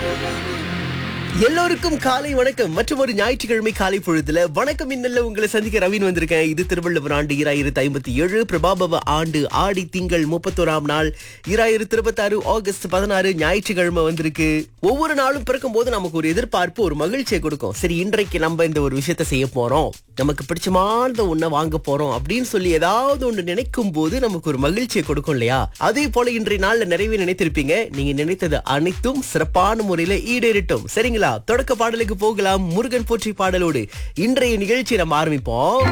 எல்லோருக்கும் காலை வணக்கம் மற்றும் ஒரு ஞாயிற்றுக்கிழமை காலை பொழுதுல வணக்கம் இன்னல்ல உங்களை சந்திக்க ரவின் வந்திருக்கேன் இது திருவள்ளுவர் ஆண்டு இராயிரத்தி ஐம்பத்தி ஏழு பிரபாபவ ஆண்டு ஆடி திங்கள் முப்பத்தோராம் நாள் இராயிரத்தி இருபத்தி ஆறு ஆகஸ்ட் பதினாறு ஞாயிற்றுக்கிழமை வந்திருக்கு ஒவ்வொரு நாளும் பிறக்கும் போது நமக்கு ஒரு எதிர்பார்ப்பு ஒரு மகிழ்ச்சியை கொடுக்கும் சரி இன்றைக்கு நம்ம இந்த ஒரு விஷயத்த செய்ய போறோம் நமக்கு பிடிச்சமான ஒண்ண வாங்க போறோம் அப்படின்னு சொல்லி ஏதாவது ஒண்ணு நினைக்கும் போது நமக்கு ஒரு மகிழ்ச்சியை கொடுக்கும் இல்லையா அதே போல இன்றைய நாள்ல நிறைய நினைத்திருப்பீங்க நீங்க நினைத்தது அனைத்தும் சிறப்பான முறையில ஈடேறட்டும் சரிங்களா தொடக்க பாடலுக்கு போகலாம் முருகன் போற்றி பாடலோடு இன்றைய நிகழ்ச்சி நம்ம ஆரம்பிப்போம்